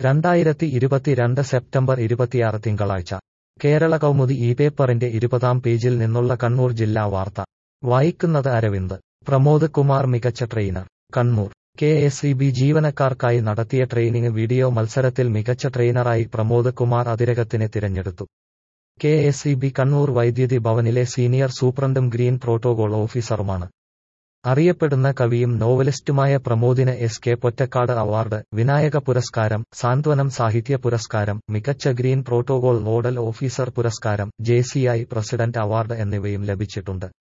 രണ്ടായിരത്തി ഇരുപത്തിരണ്ട് സെപ്റ്റംബർ ഇരുപത്തിയാറ് തിങ്കളാഴ്ച കേരള കൗമുദി ഈ പേപ്പറിന്റെ ഇരുപതാം പേജിൽ നിന്നുള്ള കണ്ണൂർ ജില്ലാ വാർത്ത വായിക്കുന്നത് അരവിന്ദ് പ്രമോദ് കുമാർ മികച്ച trainer Kannur K S E B ജീവനക്കാർക്കായി നടത്തിയ ട്രെയിനിങ് വീഡിയോ മത്സരത്തിൽ മികച്ച ട്രെയിനറായി പ്രമോദ് കുമാർ അതിരകത്തിനെ തിരഞ്ഞെടുത്തു K S E B Kannur വൈദ്യുതി ഭവനിലെ സീനിയർ സൂപ്രണ്ടും ഗ്രീൻ പ്രോട്ടോകോൾ ഓഫീസറുമാണ് അറിയപ്പെടുന്ന കവിയും നോവലിസ്റ്റുമായ പ്രമോദിന് S K Pottekkatt award Vinayaka പുരസ്കാരം സാന്ത്വനം സാഹിത്യ പുരസ്കാരം മികച്ച ഗ്രീൻ പ്രോട്ടോകോൾ നോഡൽ ഓഫീസർ പുരസ്കാരം ജെ പ്രസിഡന്റ് അവാർഡ് എന്നിവയും ലഭിച്ചിട്ടുണ്ട്